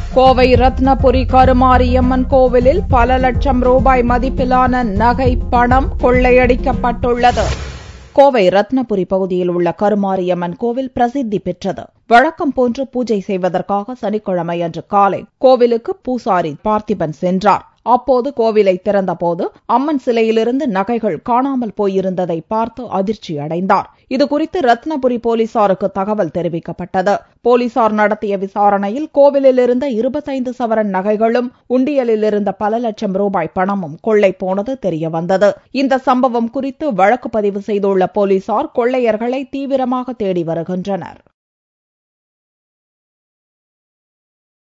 கோவை ரத்னபுரி கருமாரியம்மன் கோவிலில் பல லட்சம் ரூபாய் மதிப்பிலான நகை பணம் கொள்ளையடிக்கப்பட்டுள்ளது கோவை ரத்னபுரி பகுதியில் உள்ள கருமாரியம்மன் கோவில் பிரசித்தி பெற்றது வழக்கம் போன்று பூஜை செய்வதற்காக சனிக்கிழமை அன்று காலை கோவிலுக்கு பூசாரி பார்த்திபன் சென்றார் அப்போது கோவிலை திறந்தபோது அம்மன் சிலையிலிருந்து நகைகள் காணாமல் போயிருந்ததை பார்த்து அதிர்ச்சி அடைந்தார் இதுகுறித்து ரத்னபுரி போலீசாருக்கு தகவல் தெரிவிக்கப்பட்டது போலீசார் நடத்திய விசாரணையில் கோவிலில் இருந்த இருபத்தைந்து சவரன் நகைகளும் உண்டியலில் இருந்த பல லட்சம் ரூபாய் பணமும் கொள்ளை போனது தெரியவந்தது இந்த சம்பவம் குறித்து வழக்கு பதிவு செய்துள்ள போலீசார் கொள்ளையர்களை தீவிரமாக தேடி வருகின்றனர்